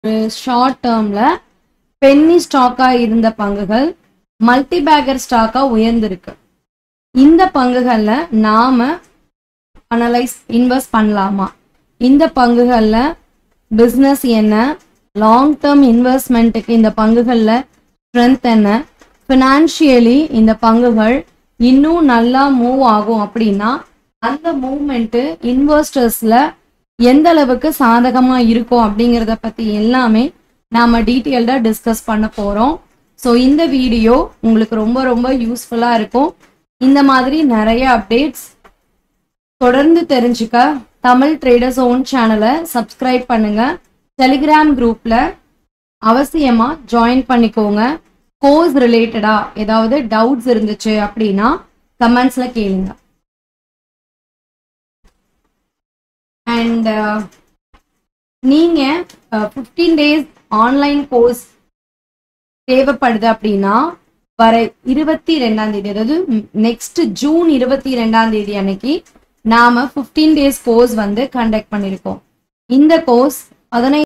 ஒரு short டேர்ம்ல Penney ஸ்டாக்கா இருந்த பங்குகள் மல்டி பேக்கர் ஸ்டாக்கா உயர்ந்திருக்கு இந்த பங்குகள்ல நாம அனலைஸ் இன்வெஸ்ட் பண்ணலாமா இந்த பங்குகள்ல பிஸ்னஸ் என்ன லாங் டேர்ம் இன்வெஸ்ட்மெண்ட்டுக்கு இந்த பங்குகள்ல ஸ்ட்ரென்த் என்ன ஃபினான்ஷியலி இந்த பங்குகள் இன்னும் நல்லா மூவ் ஆகும் அப்படின்னா அந்த மூவ்மெண்ட்டு இன்வெஸ்டர்ஸ்ல எந்த அளவுக்கு சாதகமா இருக்கும் அப்படிங்கிறத பத்தி எல்லாமே நாம டீட்டெயில்டா டிஸ்கஸ் பண்ண போறோம் ஸோ இந்த வீடியோ உங்களுக்கு ரொம்ப ரொம்ப யூஸ்ஃபுல்லா இருக்கும் இந்த மாதிரி நிறைய அப்டேட்ஸ் தொடர்ந்து தெரிஞ்சுக்க தமிழ் ட்ரேடர்ஸ் ஓன் சேனலை சப்ஸ்கிரைப் பண்ணுங்க டெலிகிராம் குரூப்ல அவசியமா ஜாயின் பண்ணிக்கோங்க கோர்ஸ் ரிலேட்டடா ஏதாவது டவுட்ஸ் இருந்துச்சு அப்படின்னா கமெண்ட்ஸ்ல கேளுங்க அண்ட் நீங்க ஃபிஃப்டீன் டேஸ் ஆன்லைன் கோர்ஸ் தேவைப்படுது அப்படின்னா வர இருபத்தி ரெண்டாம் தேதி அதாவது நெக்ஸ்ட் ஜூன் இருபத்தி ரெண்டாம் தேதி அன்னைக்கு நாம ஃபிஃப்டீன் டேஸ் கோர்ஸ் வந்து கண்டக்ட் பண்ணியிருக்கோம் இந்த கோர்ஸ் பதினைந்து